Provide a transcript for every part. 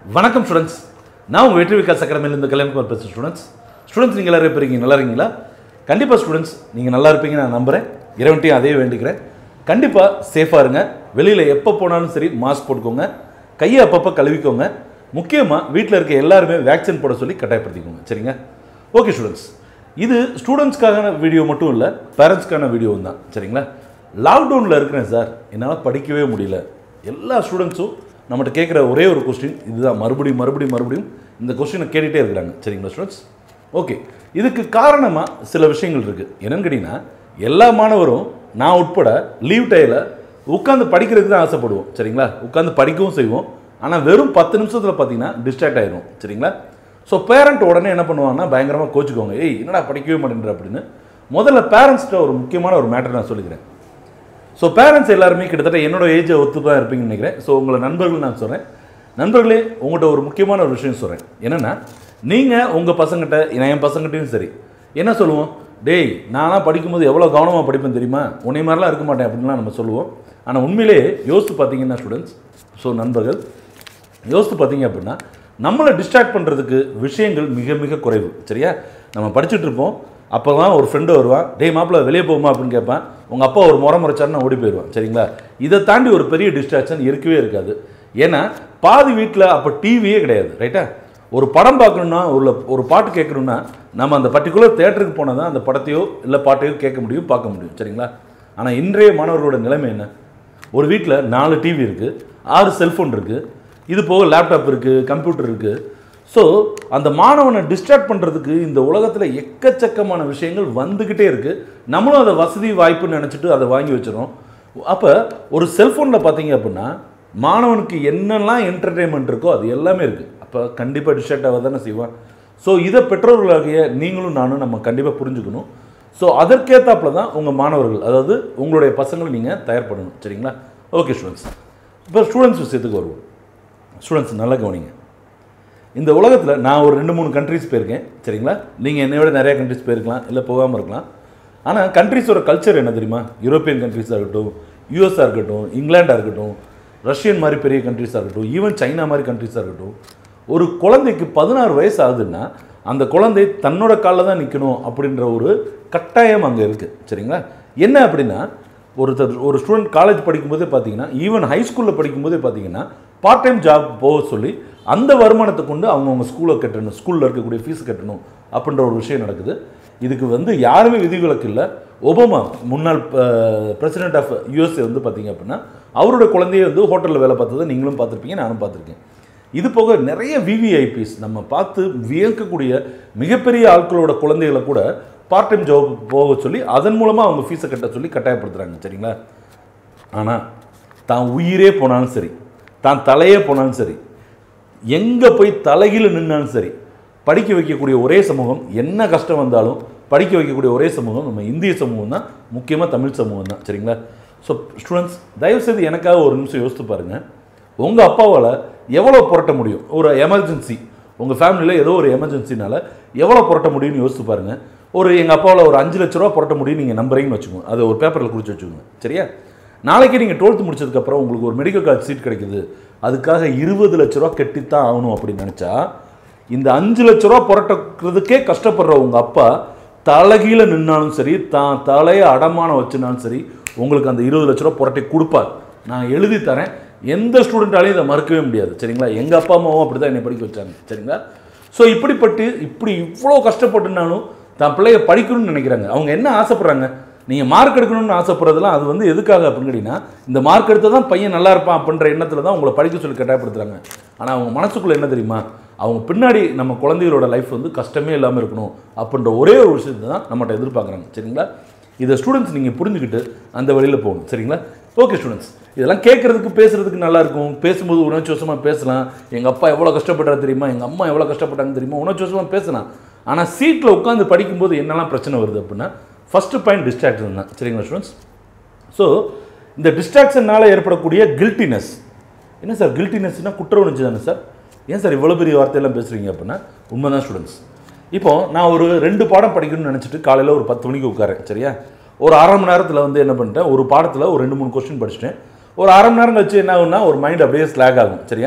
வணக்கம் ஸ்டூடெண்ட்ஸ் நான் உங்கள் வெற்றி விகாஸ் அகாடமியிலேருந்து கல்யாணம் பேசுகிறேன் ஸ்டூடெண்ட்ஸ் ஸ்டூடெண்ட்ஸ் நீங்கள் எல்லாரும் இருப்பீங்க நல்லா இருக்கீங்களா கண்டிப்பாக ஸ்டூடெண்ட்ஸ் நீங்கள் நல்லா இருப்பீங்க நான் நம்புகிறேன் இறைவன்ட்டையும் அதே வேண்டிக்கிறேன் கண்டிப்பாக சேஃபாக இருங்க வெளியில் எப்போ போனாலும் சரி மாஸ்க் போட்டுக்கோங்க கையை அப்பப்போ கழுவிக்கோங்க முக்கியமாக வீட்டில் இருக்க எல்லாருமே வேக்சின் போட சொல்லி கட்டாயப்படுத்திக்கோங்க சரிங்க ஓகே ஸ்டூடெண்ட்ஸ் இது ஸ்டூடெண்ட்ஸ்க்கான வீடியோ மட்டும் இல்லை பேரண்ட்ஸ்க்கான வீடியோவும் தான் சரிங்களா லாக்டவுனில் இருக்கிறேன் சார் என்னால் படிக்கவே முடியல எல்லா ஸ்டூடெண்ட்ஸும் நம்மகிட்ட கேட்குற ஒரே ஒரு கொஸ்டின் இதுதான் மறுபடியும் மறுபடியும் மறுபடியும் இந்த கொஸ்டினை கேட்டுகிட்டே இருக்கிறாங்க சரிங்களா ஸ்டூடெண்ட்ஸ் ஓகே இதுக்கு காரணமாக சில விஷயங்கள் இருக்குது என்னன்னு கேட்டிங்கன்னா எல்லா மாணவரும் நான் உட்பட லீவ் டைமில் உட்காந்து படிக்கிறதுக்கு தான் ஆசைப்படுவோம் சரிங்களா உட்காந்து படிக்கவும் செய்வோம் ஆனால் வெறும் பத்து நிமிஷத்தில் பார்த்தீங்கன்னா டிஸ்ட்ராக்ட் ஆயிரும் சரிங்களா ஸோ பேரண்ட் உடனே என்ன பண்ணுவாங்கன்னா பயங்கரமாக கோச்சுக்கோங்க ஏய் என்னடா படிக்கவே மாட்டேன்ற அப்படின்னு முதல்ல பேரண்ட்ஸ்கிட்ட ஒரு முக்கியமான ஒரு மேட்டர் நான் சொல்லிக்கிறேன் ஸோ பேரண்ட்ஸ் எல்லாருமே கிட்டத்தட்ட என்னோட ஏஜை ஒத்து தான் இருப்பீங்கன்னு நினைக்கிறேன் ஸோ உங்களை நண்பர்கள் நான் சொல்கிறேன் நண்பர்களே உங்கள்கிட்ட ஒரு முக்கியமான ஒரு விஷயம் சொல்கிறேன் என்னென்னா நீங்கள் உங்கள் பசங்கிட்ட நான் என் பசங்கிட்டையும் சரி என்ன சொல்லுவோம் டேய் நான்லாம் படிக்கும்போது எவ்வளோ கவனமாக படிப்பேன் தெரியுமா உன்னை மாதிரிலாம் இருக்க மாட்டேன் அப்படின்லாம் நம்ம சொல்லுவோம் ஆனால் உண்மையிலே யோசித்து பார்த்தீங்கன்னா ஸ்டூடெண்ட்ஸ் ஸோ நண்பர்கள் யோசித்து பார்த்தீங்க அப்படின்னா நம்மளை டிஸ்ட்ராக்ட் பண்ணுறதுக்கு விஷயங்கள் மிக மிக குறைவு சரியா நம்ம படிச்சுட்டு இருப்போம் அப்போ தான் ஒரு ஃப்ரெண்டு வருவான் டேய் மாப்பிள்ள வெளியே போகுமா அப்படின்னு கேட்பான் உங்கள் அப்பா ஒரு முறை முறைச்சாருன்னு ஓடி போயிடுவான் சரிங்களா இதை தாண்டி ஒரு பெரிய டிஸ்ட்ராக்ஷன் இருக்கவே இருக்காது ஏன்னா பாதி வீட்டில் அப்போ டிவியே கிடையாது ரைட்டா ஒரு படம் பார்க்கணுன்னா ஒரு ஒரு பாட்டு கேட்கணுன்னா நம்ம அந்த பர்டிகுலர் தேட்டருக்கு போனால் தான் அந்த படத்தையோ இல்லை பாட்டையோ கேட்க முடியும் பார்க்க முடியும் சரிங்களா ஆனால் இன்றைய மாணவர்களோட நிலைமை என்ன ஒரு வீட்டில் நாலு டிவி இருக்குது ஆறு செல்ஃபோன் இருக்குது இது போக லேப்டாப் இருக்குது கம்ப்யூட்டர் இருக்குது ஸோ அந்த மாணவனை டிஸ்ட்ராக்ட் பண்ணுறதுக்கு இந்த உலகத்தில் எக்கச்சக்கமான விஷயங்கள் வந்துக்கிட்டே இருக்குது நம்மளும் அதை வசதி வாய்ப்புன்னு நினச்சிட்டு அதை வாங்கி வச்சிடறோம் அப்போ ஒரு செல்ஃபோனில் பார்த்தீங்க அப்படின்னா மாணவனுக்கு என்னெல்லாம் என்டர்டெயின்மெண்ட் இருக்கோ அது எல்லாமே இருக்குது அப்போ கண்டிப்பாக டிஸ்ட்ராக்ட் ஆக தானே செய்வான் ஸோ இதை பெற்றோர்களாகிய நீங்களும் நானும் நம்ம கண்டிப்பாக புரிஞ்சுக்கணும் ஸோ அதற்கேற்றாப்புல தான் உங்கள் மாணவர்கள் அதாவது உங்களுடைய பசங்களை நீங்கள் தயார் பண்ணணும் சரிங்களா ஓகே ஸ்டூடெண்ட்ஸ் இப்போ ஸ்டூடெண்ட்ஸ் விஷயத்துக்கு வருவோம் ஸ்டூடெண்ட்ஸ் நல்லா கவனிங்க இந்த உலகத்தில் நான் ஒரு ரெண்டு மூணு கண்ட்ரிஸ் போயிருக்கேன் சரிங்களா நீங்கள் என்னை விட நிறைய கண்ட்ரிஸ் போயிருக்கலாம் இல்லை போகாமல் இருக்கலாம் ஆனால் கண்ட்ரிஸோட கல்ச்சர் என்ன தெரியுமா யூரோப்பியன் கண்ட்ரிஸாக இருக்கட்டும் யூஎஸ்ஸாக இருக்கட்டும் இங்கிலாண்டாக இருக்கட்டும் ரஷ்யன் மாதிரி பெரிய கண்ட்ரிஸாக இருக்கட்டும் ஈவன் சைனா மாதிரி கண்ட்ரிஸாக இருக்கட்டும் ஒரு குழந்தைக்கு பதினாறு வயசு ஆகுதுன்னா அந்த குழந்தை தன்னோட காலில் தான் நிற்கணும் அப்படின்ற ஒரு கட்டாயம் அங்கே இருக்குது சரிங்களா என்ன அப்படின்னா ஒருத்தர் ஒரு ஸ்டூடெண்ட் காலேஜ் படிக்கும்போதே பார்த்தீங்கன்னா ஈவன் ஹை ஸ்கூலில் படிக்கும்போதே பார்த்தீங்கன்னா பார்ட் டைம் ஜாப் போக சொல்லி அந்த வருமானத்தை கொண்டு அவங்கவுங்க ஸ்கூலை கட்டணும் ஸ்கூலில் இருக்கக்கூடிய ஃபீஸ் கட்டணும் அப்படின்ற ஒரு விஷயம் நடக்குது இதுக்கு வந்து யாருமே விதிவிலக்கு இல்லை ஒபாமா முன்னாள் பிரசிடென்ட் ஆஃப் யூஎஸ்ஏ வந்து பார்த்தீங்க அப்படின்னா அவரோட குழந்தைய வந்து ஹோட்டலில் வேலை பார்த்ததை நீங்களும் பார்த்துருப்பீங்க நானும் பார்த்துருக்கேன் இது போக நிறைய விவிஐபிஸ் நம்ம பார்த்து வியக்கக்கூடிய மிகப்பெரிய ஆட்களோட குழந்தைகளை கூட பார்ட் டைம் ஜாப் போக சொல்லி அதன் மூலமாக அவங்க ஃபீஸை கட்ட சொல்லி கட்டாயப்படுத்துகிறாங்க சரிங்களா ஆனால் தான் உயிரே போனாலும் சரி தான் தலையே போனாலும் சரி எங்கே போய் தலைகீழ நின்னாலும் சரி படிக்க வைக்கக்கூடிய ஒரே சமூகம் என்ன கஷ்டம் வந்தாலும் படிக்க வைக்கக்கூடிய ஒரே சமூகம் நம்ம இந்திய சமூகம் தான் முக்கியமாக தமிழ் சமூகம் தான் சரிங்களா ஸோ ஸ்டூடெண்ட்ஸ் தயவுசெய்து எனக்காக ஒரு நிமிஷம் யோசித்து பாருங்கள் உங்கள் அப்பாவால் எவ்வளோ புரட்ட முடியும் ஒரு எமர்ஜென்சி உங்கள் ஃபேமிலியில் ஏதோ ஒரு எமர்ஜென்சினால எவ்வளோ புரட்ட முடியும்னு யோசித்து பாருங்கள் ஒரு எங்கள் அப்பாவில் ஒரு அஞ்சு லட்ச ரூபா புரட்ட முடியும் நீங்கள் நம்புறீங்கன்னு வச்சுக்கோங்க அதை ஒரு பேப்பரில் குறித்து வச்சுக்கோங்க சரியா நாளைக்கு நீங்கள் டுவெல்த்து முடிச்சதுக்கப்புறம் உங்களுக்கு ஒரு மெடிக்கல் காலேஜ் சீட் கிடைக்குது அதுக்காக இருபது லட்ச ரூபா கட்டித்தான் ஆகணும் அப்படின்னு நினச்சா இந்த அஞ்சு லட்ச ரூபா புரட்டுறதுக்கே கஷ்டப்படுற உங்கள் அப்பா தலைகீழ நின்னாலும் சரி தான் தலையை அடமானம் வச்சுனாலும் சரி உங்களுக்கு அந்த இருபது லட்ச ரூபா புரட்டி கொடுப்பார் நான் எழுதி தரேன் எந்த ஸ்டூடெண்ட்டாலையும் இதை மறுக்கவே முடியாது சரிங்களா எங்கள் அப்பா அம்மாவும் அப்படி தான் என்னை படிக்க வச்சாங்க சரிங்களா ஸோ இப்படிப்பட்டு இப்படி இவ்வளோ கஷ்டப்பட்டுனாலும் தான் பிள்ளைய படிக்கணும்னு நினைக்கிறாங்க அவங்க என்ன ஆசைப்படுறாங்க நீங்கள் மார்க் எடுக்கணும்னு ஆசைப்படுறதுலாம் அது வந்து எதுக்காக அப்படின்னு கேட்டிங்கன்னா இந்த மார்க் எடுத்தால் தான் பையன் நல்லா இருப்பான் அப்படின்ற எண்ணத்தில் தான் உங்களை படிக்க சொல்லி கட்டாயப்படுத்துறாங்க ஆனால் அவங்க மனசுக்குள்ளே என்ன தெரியுமா அவங்க பின்னாடி நம்ம குழந்தைகளோட லைஃப் வந்து கஷ்டமே இல்லாமல் இருக்கணும் அப்படின்ற ஒரே ஒரு விஷயத்தை தான் நம்மகிட்ட எதிர்பார்க்குறாங்க சரிங்களா இதை ஸ்டூடெண்ட்ஸ் நீங்கள் புரிஞ்சுக்கிட்டு அந்த வழியில் போகணும் சரிங்களா ஓகே ஸ்டூடெண்ட்ஸ் இதெல்லாம் கேட்குறதுக்கு பேசுகிறதுக்கு நல்லா இருக்கும் பேசும்போது உணர்ச்சிவசமாக பேசலாம் எங்கள் அப்பா எவ்வளோ கஷ்டப்பட்டாரு தெரியுமா எங்கள் அம்மா எவ்வளோ கஷ்டப்பட்டாங்க தெரியுமா உணர்ச்சிவசமாக பேசலாம் ஆனால் சீட்டில் உட்காந்து படிக்கும்போது என்னெல்லாம் பிரச்சனை வருது அப்படின்னா ஃபஸ்ட்டு பாயிண்ட் டிஸ்ட்ராக்ஷன் தான் சரிங்களா ஸ்டூடெண்ட்ஸ் ஸோ இந்த டிஸ்ட்ராக்ஷனால் ஏற்படக்கூடிய கில்ட்டினஸ் என்ன சார் கில்ட்டினஸ்னால் குற்ற உணர்ச்சி தானே சார் ஏன் சார் இவ்வளோ பெரிய வார்த்தையெல்லாம் பேசுகிறீங்க அப்படின்னா உண்மைதான் ஸ்டூடெண்ட்ஸ் இப்போ நான் ஒரு ரெண்டு பாடம் படிக்கணும்னு நினச்சிட்டு காலையில் ஒரு பத்து மணிக்கு உட்காரேன் சரியா ஒரு அரை மணி நேரத்தில் வந்து என்ன பண்ணிட்டேன் ஒரு பாடத்தில் ஒரு ரெண்டு மூணு கொஸ்டின் படிச்சிட்டேன் ஒரு அரை மணி நேரம் கழிச்சு என்ன ஆகும்னா ஒரு மைண்ட் அப்படியே ஸ்லாக் ஆகும் சரியா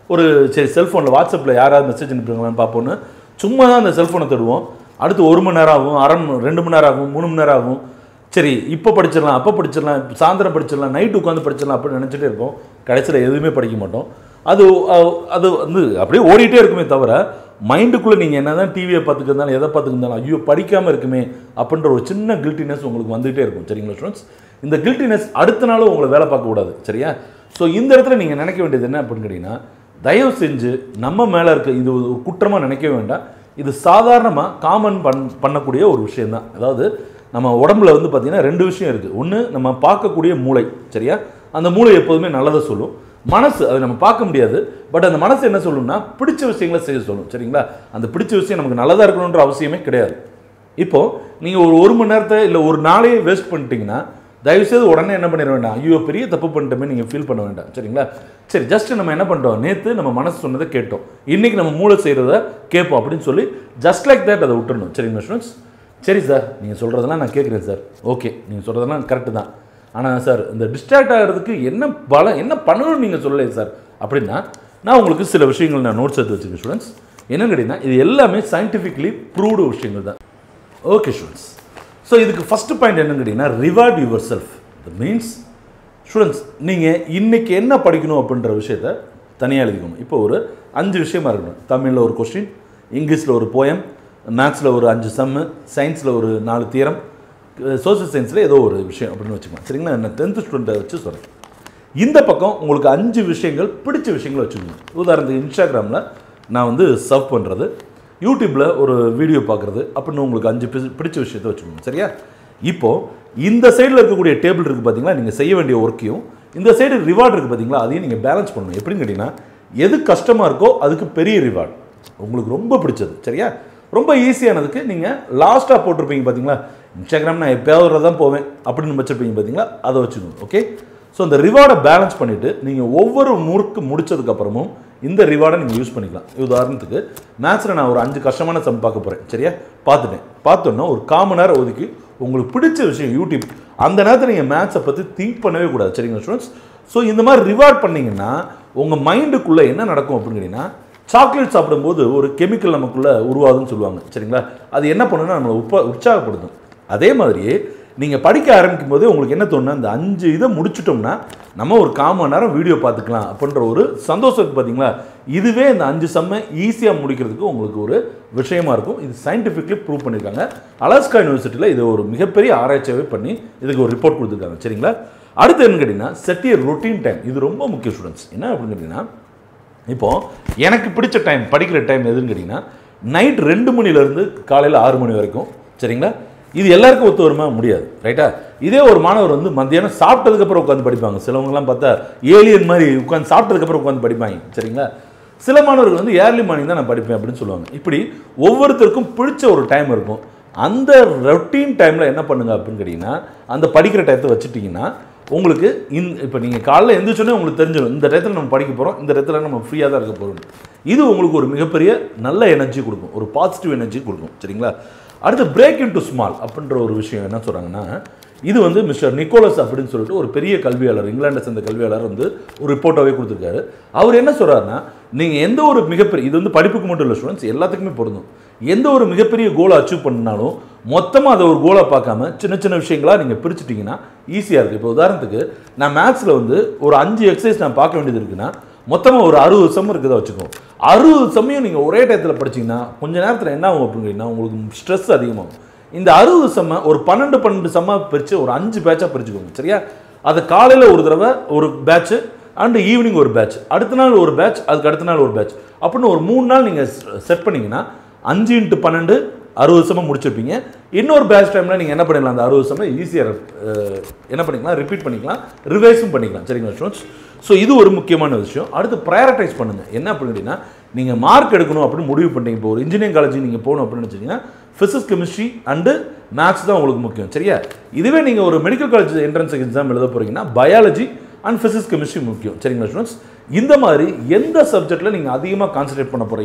ஒரு சரி செல்ஃபோனில் வாட்ஸ்அப்பில் யாராவது மெசேஜ் அனுப்புறாங்களான்னு பார்ப்போன்னு சும்மா தான் அந்த செல்ஃபோனை தேடுவோம் அடுத்து ஒரு மணி நேரம் ஆகும் அரை மணி ரெண்டு மணி நேரம் ஆகும் மூணு மணி நேரம் ஆகும் சரி இப்போ படிச்சிடலாம் அப்போ படிச்சிடலாம் சாயந்தரம் படிச்சிடலாம் நைட்டு உட்காந்து படிச்சிடலாம் அப்படின்னு நினச்சிட்டே இருப்போம் கடைசியில் எதுவுமே படிக்க மாட்டோம் அது அஹ், அது வந்து அப்படியே ஓடிட்டே இருக்குமே தவிர மைண்டுக்குள்ளே நீங்கள் என்ன தான் டிவியை பார்த்துக்கிருந்தாலும் எதை பார்த்துக்கிருந்தாலும் ஐயோ படிக்காமல் இருக்குமே அப்படின்ற ஒரு சின்ன கில்ட்டினஸ் உங்களுக்கு வந்துகிட்டே இருக்கும் சரிங்களா ஸ்டூடெண்ட்ஸ் இந்த கில்ட்டினஸ் அடுத்த நாளும் உங்களை வேலை பார்க்கக்கூடாது சரியா ஸோ இந்த இடத்துல நீங்கள் நினைக்க வேண்டியது என்ன அப்படின்னு கேட்டிங்கன்னா தயவு செஞ்சு நம்ம மேலே இருக்க இது ஒரு குற்றமாக நினைக்க வேண்டாம் இது சாதாரணமாக காமன் பண் பண்ணக்கூடிய ஒரு விஷயம்தான் அதாவது நம்ம உடம்புல வந்து பார்த்திங்கன்னா ரெண்டு விஷயம் இருக்குது ஒன்று நம்ம பார்க்கக்கூடிய மூளை சரியா அந்த மூளை எப்போதுமே நல்லதை சொல்லும் மனசு அதை நம்ம பார்க்க முடியாது பட் அந்த மனசு என்ன சொல்லும்னா பிடிச்ச விஷயங்களை செய்ய சொல்லும் சரிங்களா அந்த பிடிச்ச விஷயம் நமக்கு நல்லதாக இருக்கணுன்ற அவசியமே கிடையாது இப்போ நீங்கள் ஒரு ஒரு மணி நேரத்தை இல்லை ஒரு நாளையே வேஸ்ட் பண்ணிட்டீங்கன்னா தயவுசெய்து உடனே என்ன பண்ணிட வேண்டாம் ஐயோ பெரிய தப்பு பண்ணிட்டோமே நீங்கள் ஃபீல் பண்ண வேண்டாம் சரிங்களா சரி ஜஸ்ட் நம்ம என்ன பண்ணிட்டோம் நேற்று நம்ம மனசு சொன்னதை கேட்டோம் இன்னைக்கு நம்ம மூளை செய்கிறத கேட்போம் அப்படின்னு சொல்லி ஜஸ்ட் லைக் தட் அதை விட்டுறணும் சரிங்களா ஸ்டூடெண்ட்ஸ் சரி சார் நீங்கள் சொல்கிறதெல்லாம் நான் கேட்குறேன் சார் ஓகே நீங்கள் சொல்கிறதெல்லாம் கரெக்டு தான் ஆனால் சார் இந்த டிஸ்ட்ராக்ட் ஆகிறதுக்கு என்ன பலம் என்ன பண்ணணும்னு நீங்கள் சொல்லலையே சார் அப்படின்னா நான் உங்களுக்கு சில விஷயங்கள் நான் நோட்ஸ் எடுத்து வச்சுருக்கேன் ஸ்டூடெண்ட்ஸ் என்னன்னு கேட்டிங்கன்னா இது எல்லாமே சயின்டிஃபிக்லி ப்ரூவ்டு விஷயங்கள் தான் ஓகே ஸ்டூடெண்ட்ஸ் ஸோ இதுக்கு ஃபஸ்ட்டு பாயிண்ட் என்னன்னு கேட்டிங்கன்னா reward yourself the means students நீங்கள் இன்னைக்கு என்ன படிக்கணும் அப்படின்ற விஷயத்த தனியாக எழுதிக்கணும் இப்போ ஒரு அஞ்சு விஷயமா இருக்கணும் தமிழில் ஒரு கொஸ்டின் இங்கிலீஷில் ஒரு போயம் மேத்ஸில் ஒரு அஞ்சு சம்மு சயின்ஸில் ஒரு நாலு தீரம் சோஷியல் சயின்ஸில் ஏதோ ஒரு விஷயம் அப்படின்னு வச்சுக்கலாம் சரிங்களா நான் டென்த்து ஸ்டூடெண்ட்டை வச்சு சொல்கிறேன் இந்த பக்கம் உங்களுக்கு அஞ்சு விஷயங்கள் பிடிச்ச விஷயங்கள் வச்சுக்கோங்க உதாரணத்துக்கு இன்ஸ்டாகிராமில் நான் வந்து சர்வ் பண்ணுறது யூடியூப்பில் ஒரு வீடியோ பார்க்குறது அப்படின்னு உங்களுக்கு அஞ்சு பிடி- பிடிச்ச விஷயத்தை வச்சுக்கோங்க சரியா இப்போது இந்த சைடில் இருக்கக்கூடிய டேபிள் இருக்குது பார்த்தீங்களா நீங்கள் செய்ய வேண்டிய ஒர்க்கையும் இந்த சைடு ரிவார்டு இருக்குது பார்த்தீங்களா அதையும் நீங்கள் பேலன்ஸ் பண்ணணும் எப்படின்னு கேட்டிங்கன்னா எது கஷ்டமாக இருக்கோ அதுக்கு பெரிய ரிவார்டு உங்களுக்கு ரொம்ப பிடிச்சது சரியா ரொம்ப ஈஸியானதுக்கு நீங்கள் லாஸ்ட்டாக போட்டிருப்பீங்க பார்த்தீங்களா இன்ஸ்டாகிராம் நான் எப்பயாவது தான் போவேன் அப்படின்னு வச்சுருப்பீங்க பார்த்தீங்களா அதை வச்சுக்கணும் ஓகே ஸோ அந்த ரிவார்டை பேலன்ஸ் பண்ணிவிட்டு நீங்கள் ஒவ்வொரு முறுக்கு முடிச்சதுக்கப்புறமும் இந்த ரிவார்டை நீங்கள் யூஸ் பண்ணிக்கலாம் உதாரணத்துக்கு மேத்ஸில் நான் ஒரு அஞ்சு கஷ்டமான சம் பார்க்க போகிறேன் சரியா பார்த்துட்டேன் பார்த்தோன்னா ஒரு காமன் நேரம் ஒதுக்கி உங்களுக்கு பிடிச்ச விஷயம் யூடியூப் அந்த நேரத்தில் நீங்கள் மேத்ஸை பற்றி திங்க் பண்ணவே கூடாது சரிங்களா ஸ்டூடெண்ட்ஸ் ஸோ இந்த மாதிரி ரிவார்ட் பண்ணீங்கன்னா உங்கள் மைண்டுக்குள்ளே என்ன நடக்கும் அப்படின்னு கேட்டிங்கன்னா சாக்லேட் சாப்பிடும்போது ஒரு கெமிக்கல் நமக்குள்ளே உருவாகுதுன்னு சொல்லுவாங்க சரிங்களா அது என்ன பண்ணுன்னா நம்மளை உப்ப உற்சாகப்படுத்தும் அதே மாதிரியே நீங்கள் படிக்க ஆரம்பிக்கும் போதே உங்களுக்கு என்ன தோணுன்னா இந்த அஞ்சு இதை முடிச்சிட்டோம்னா நம்ம ஒரு கால் மணி நேரம் வீடியோ பார்த்துக்கலாம் அப்படின்ற ஒரு சந்தோஷம் இருக்கு பார்த்தீங்களா இதுவே இந்த அஞ்சு செம்ம ஈஸியாக முடிக்கிறதுக்கு உங்களுக்கு ஒரு விஷயமா இருக்கும் இது சயின்டிஃபிக்லி ப்ரூவ் பண்ணியிருக்காங்க அலாஸ்கா யூனிவர்சிட்டியில் இது ஒரு மிகப்பெரிய ஆராய்ச்சியாகவே பண்ணி இதுக்கு ஒரு ரிப்போர்ட் கொடுத்துருக்காங்க சரிங்களா அடுத்து என்ன கேட்டிங்கன்னா செட் இயர் ரொட்டீன் டைம் இது ரொம்ப முக்கிய ஸ்டூடெண்ட்ஸ் என்ன அப்படின்னு கேட்டிங்கன்னா இப்போ எனக்கு பிடிச்ச டைம் படிக்கிற டைம் எதுன்னு கேட்டிங்கன்னா நைட் ரெண்டு மணிலேருந்து காலையில் ஆறு மணி வரைக்கும் சரிங்களா இது எல்லாருக்கும் ஒத்து வருமா முடியாது ரைட்டா இதே ஒரு மாணவர் வந்து மத்தியானம் சாப்பிட்டதுக்கப்புறம் உட்காந்து படிப்பாங்க சிலவங்கலாம் பார்த்தா ஏலியன் மாதிரி உட்காந்து சாப்பிட்டதுக்கப்புறம் உட்காந்து படிப்பாங்க சரிங்களா சில மாணவர்கள் வந்து ஏர்லி மார்னிங் தான் நான் படிப்பேன் அப்படின்னு சொல்லுவாங்க இப்படி ஒவ்வொருத்தருக்கும் பிடிச்ச ஒரு டைம் இருக்கும் அந்த ரொட்டீன் டைமில் என்ன பண்ணுங்க அப்படின்னு கேட்டிங்கன்னா அந்த படிக்கிற டயத்தை வச்சுட்டிங்கன்னா உங்களுக்கு இந் இப்போ நீங்கள் காலைல எந்திரிச்சோன்னே உங்களுக்கு தெரிஞ்சிடும் இந்த டயத்தில் நம்ம படிக்க போகிறோம் இந்த டயத்தில் நம்ம ஃப்ரீயாக தான் இருக்க போகிறோம் இது உங்களுக்கு ஒரு மிகப்பெரிய நல்ல எனர்ஜி கொடுக்கும் ஒரு பாசிட்டிவ் எனர்ஜி கொடுக்கும் சரிங்களா அடுத்து பிரேக் இன்டு ஸ்மால் அப்படின்ற ஒரு விஷயம் என்ன சொல்கிறாங்கன்னா இது வந்து மிஸ்டர் நிக்கோலஸ் அப்படின்னு சொல்லிட்டு ஒரு பெரிய கல்வியாளர் இங்கிலாண்டை சேர்ந்த கல்வியாளர் வந்து ஒரு ரிப்போர்ட்டாகவே கொடுத்துருக்காரு அவர் என்ன சொல்றாருன்னா நீங்கள் எந்த ஒரு மிகப்பெரிய இது வந்து படிப்புக்கு மட்டும் இல்லை ஸ்டூடெண்ட்ஸ் எல்லாத்துக்குமே பொருந்தும் எந்த ஒரு மிகப்பெரிய கோலை அச்சீவ் பண்ணாலும் மொத்தமாக அதை ஒரு கோலை பார்க்காம சின்ன சின்ன விஷயங்களாக நீங்கள் பிரிச்சுட்டிங்கன்னா ஈஸியாக இருக்குது இப்போ உதாரணத்துக்கு நான் மேத்ஸில் வந்து ஒரு அஞ்சு எக்ஸசைஸ் நான் பார்க்க வேண்டியது இருக்குன்னா மொத்தமாக ஒரு அறுபது சம் இருக்குதா வச்சுக்கோ அறுபது சமயம் நீங்கள் ஒரே டயத்தில் படிச்சீங்கன்னா கொஞ்ச நேரத்தில் என்ன ஆகும் அப்படின்னா உங்களுக்கு ஸ்ட்ரெஸ் அதிகமாகும் இந்த அறுபது செம்ம ஒரு பன்னெண்டு பன்னெண்டு செம்ம பிரித்து ஒரு அஞ்சு பேட்சாக பிரிச்சுக்கோங்க சரியா அது காலையில் ஒரு தடவை ஒரு பேட்ச் அண்டு ஈவினிங் ஒரு பேட்ச் அடுத்த நாள் ஒரு பேட்ச் அதுக்கு அடுத்த நாள் ஒரு பேட்ச் அப்படின்னு ஒரு மூணு நாள் நீங்கள் செட் பண்ணீங்கன்னா அஞ்சு இன்ட்டு பன்னெண்டு அறுபது செம்ம முடிச்சிருப்பீங்க இன்னொரு பேட்ச் டைமில் நீங்கள் என்ன பண்ணிடலாம் அந்த அறுபது செம்ம ஈஸியாக என்ன பண்ணிக்கலாம் ரிப்பீட் பண்ணிக்கலாம் ரிவைஸும் பண்ணிக்கலாம் சரிங்களா ஸ்டூடெண்ட்ஸ் ஸோ இது ஒரு முக்கியமான விஷயம் அடுத்து ப்ரையாரிட்டைஸ் பண்ணுங்கள் என்ன அப்படின்னு கேட்டிங்கன்னா நீங்கள் மார்க் எடுக்கணும் அப்படின்னு முடிவு பண்ணிட்டீங்க இப்போ ஒரு இன்ஜினியரிங் காலேஜ் நீங்கள் போகணும் அப்படின்னு வச்சிங்கன்னா ஃபிசிக்ஸ் கெமிஸ்ட்ரி அண்டு மேத்ஸ் தான் உங்களுக்கு முக்கியம் சரியா இதுவே நீங்கள் ஒரு மெடிக்கல் காலேஜ் என்ட்ரன்ஸ் எக்ஸாம் எழுத போகிறீங்கன்னா பயாலஜி அண்ட் ஃபிசிக்ஸ் கெமிஸ்ட்ரி முக்கியம் சரிங்களா ஸ்டூடெண்ட்ஸ் இந்த மாதிரி எந்த சப்ஜெக்ட்டில் நீங்கள் அதிகமாக கான்சன்ட்ரேட் பண்ண போகிறீங்க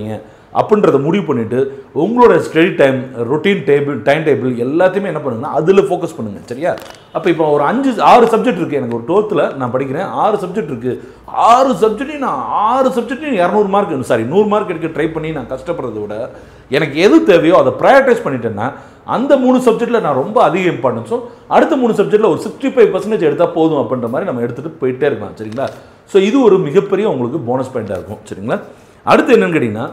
அப்படின்றத முடிவு பண்ணிவிட்டு உங்களோட study time routine table time table எல்லாத்தையுமே என்ன பண்ணுங்கன்னா அதில் ஃபோக்கஸ் பண்ணுங்கள் சரியா அப்போ இப்போ ஒரு அஞ்சு ஆறு சப்ஜெக்ட் இருக்குது எனக்கு ஒரு டுவெல்த்தில் நான் படிக்கிறேன் ஆறு சப்ஜெக்ட் இருக்குது ஆறு சப்ஜெக்டையும் நான் ஆறு சப்ஜெக்டையும் இரநூறு மார்க் சாரி நூறு மார்க் எடுக்க ட்ரை பண்ணி நான் கஷ்டப்படுறத விட எனக்கு எது தேவையோ அதை ப்ரையாரிட்டைஸ் பண்ணிட்டேன்னா அந்த மூணு சப்ஜெக்ட்டில் நான் ரொம்ப அதிக இம்பார்ட்டன்ஸும் அடுத்த மூணு சப்ஜெக்ட்டில் ஒரு சிக்ஸ்டி ஃபைவ் பர்சன்டேஜ் எடுத்தால் போதும் அப்படின்ற மாதிரி நம்ம எடுத்துகிட்டு போயிட்டே இருக்கலாம் சரிங்களா ஸோ இது ஒரு மிகப்பெரிய உங்களுக்கு போனஸ் பாயிண்ட்டாக இருக்கும் சரிங்களா அடுத்து என்னன்னு கேட்டிங்கன்னா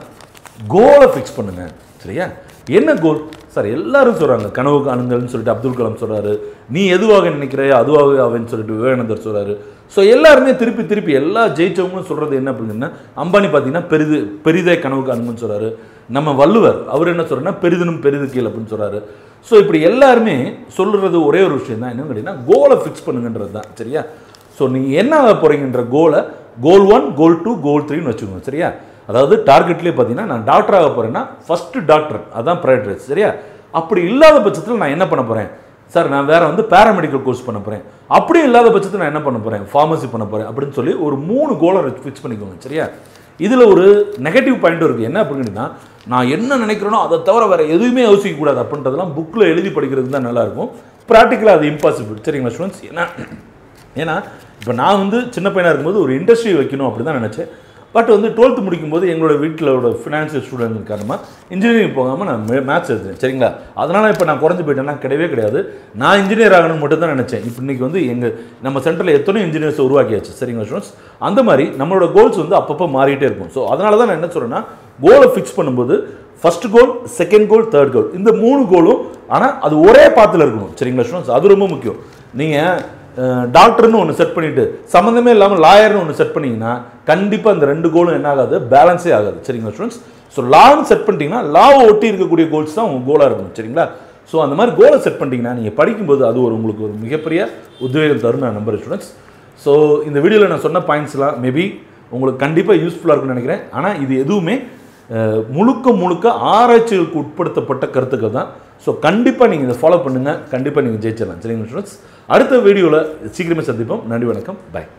கோலை ஃபிக்ஸ் பண்ணுங்க சரியா என்ன கோல் சார் எல்லாரும் சொல்கிறாங்க கனவு காணுங்கள்னு சொல்லிட்டு அப்துல் கலாம் சொல்கிறாரு நீ எதுவாக நினைக்கிறையோ அதுவாக அவன் சொல்லிட்டு விவேகானந்தர் சொல்கிறாரு ஸோ எல்லாருமே திருப்பி திருப்பி எல்லா ஜெயிச்சவங்களும் சொல்கிறது என்ன அப்படின்னா அம்பானி பார்த்தீங்கன்னா பெரிது பெரிதே கனவு காணுங்கன்னு சொல்கிறாரு நம்ம வள்ளுவர் அவர் என்ன சொல்கிறேன்னா பெரிதனும் பெரிது கீழ் அப்படின்னு சொல்கிறாரு ஸோ இப்படி எல்லாருமே சொல்கிறது ஒரே ஒரு விஷயம் தான் என்னன்னு கேட்டிங்கன்னா கோலை ஃபிக்ஸ் பண்ணுங்கன்றது தான் சரியா ஸோ நீங்கள் என்ன ஆக போகிறீங்கன்ற கோலை கோல் ஒன் கோல் டூ கோல் த்ரீன்னு வச்சுக்கோங்க சரியா அதாவது டார்கெட்லேயே பார்த்தீங்கன்னா நான் டாக்டர் ஆக போகிறேன்னா ஃபஸ்ட்டு டாக்டர் அதான் ப்ரையாரிட்டி சரியா அப்படி இல்லாத பட்சத்தில் நான் என்ன பண்ண போகிறேன் சார் நான் வேற வந்து பேராமெடிக்கல் கோர்ஸ் பண்ண போகிறேன் அப்படியும் இல்லாத பட்சத்தில் நான் என்ன பண்ண போகிறேன் ஃபார்மசி பண்ண போகிறேன் அப்படின்னு சொல்லி ஒரு மூணு கோலை ஃபிக்ஸ் பண்ணிக்கோங்க சரியா இதில் ஒரு நெகட்டிவ் பாயிண்ட்டும் இருக்குது என்ன அப்படின்னா நான் என்ன நினைக்கிறேனோ அதை தவிர வேறு எதுவுமே யோசிக்கக்கூடாது அப்படின்றதெல்லாம் புக்கில் எழுதி படிக்கிறது தான் நல்லாயிருக்கும் ப்ராக்டிக்கலாக அது இம்பாசிபிள் சரிங்களா ஸ்டூடெண்ட்ஸ் ஏன்னா ஏன்னா இப்போ நான் வந்து சின்ன பையனாக இருக்கும்போது ஒரு இண்டஸ்ட்ரி வைக்கணும் அப்படி தான் நினச்சேன் பட் வந்து டுவெல்த்து முடிக்கும்போது எங்களோட வீட்டிலோட ஃபினான்ஷியல் ஸ்டூடெண்ட் காரணமாக இன்ஜினியரிங் போகாமல் நான் மேத்ஸ் எடுத்தேன் சரிங்களா அதனால் இப்போ நான் குறைஞ்சி போயிட்டேன்னா கிடையவே கிடையாது நான் இன்ஜினியர் ஆகணும்னு மட்டும் தான் நினச்சேன் இப்போ இன்றைக்கி வந்து எங்கள் நம்ம சென்டரில் எத்தனையோ இன்ஜினியர்ஸ் உருவாக்கியாச்சு சரிங்களா ஸ்டூடெண்ட்ஸ் அந்த மாதிரி நம்மளோட கோல்ஸ் வந்து அப்பப்போ மாறிட்டே இருக்கும் ஸோ அதனால தான் நான் என்ன சொல்கிறேன்னா கோலை ஃபிக்ஸ் பண்ணும்போது first goal second goal third goal இந்த மூணு கோலும் ஆனால் அது ஒரே பாத்தில் இருக்கணும் சரிங்களா ஸ்டூடெண்ட்ஸ் அது ரொம்ப முக்கியம் நீங்கள் டாக்டர்னு ஒன்று செட் பண்ணிட்டு சம்மந்தமே இல்லாமல் லாயர்னு ஒன்று செட் பண்ணீங்கன்னா கண்டிப்பாக அந்த ரெண்டு கோலும் என்ன ஆகாது பேலன்ஸே ஆகாது சரிங்களா ஸ்டூடெண்ட்ஸ் ஸோ லான்னு செட் பண்ணிட்டீங்கன்னா லாவை ஒட்டி இருக்கக்கூடிய கோல்ஸ் தான் உங்கள் கோலாக இருக்கணும் சரிங்களா ஸோ அந்த மாதிரி கோலை செட் பண்ணிட்டீங்கன்னா நீங்கள் படிக்கும்போது அது ஒரு உங்களுக்கு ஒரு மிகப்பெரிய உத்வேகம் தரும் நான் நம்புறேன் ஸ்டூடெண்ட்ஸ் ஸோ இந்த வீடியோவில் நான் சொன்ன பாயிண்ட்ஸ்லாம் மேபி உங்களுக்கு கண்டிப்பாக யூஸ்ஃபுல்லாக இருக்கும்னு நினைக்கிறேன் ஆனால் இது எதுவுமே அஹ், முழுக்க முழுக்க ஆராய்ச்சிகளுக்கு உட்படுத்தப்பட்ட கருத்துக்கள் தான் ஸோ கண்டிப்பாக நீங்கள் இதை ஃபாலோ பண்ணுங்கள் கண்டிப்பாக நீங்கள் ஜெயிச்சிடலாம் சரிங்களா ஸ்டூடெண்ட்ஸ் அடுத்த வீடியோவில் சீக்கிரமே சந்திப்போம் நன்றி வணக்கம் பை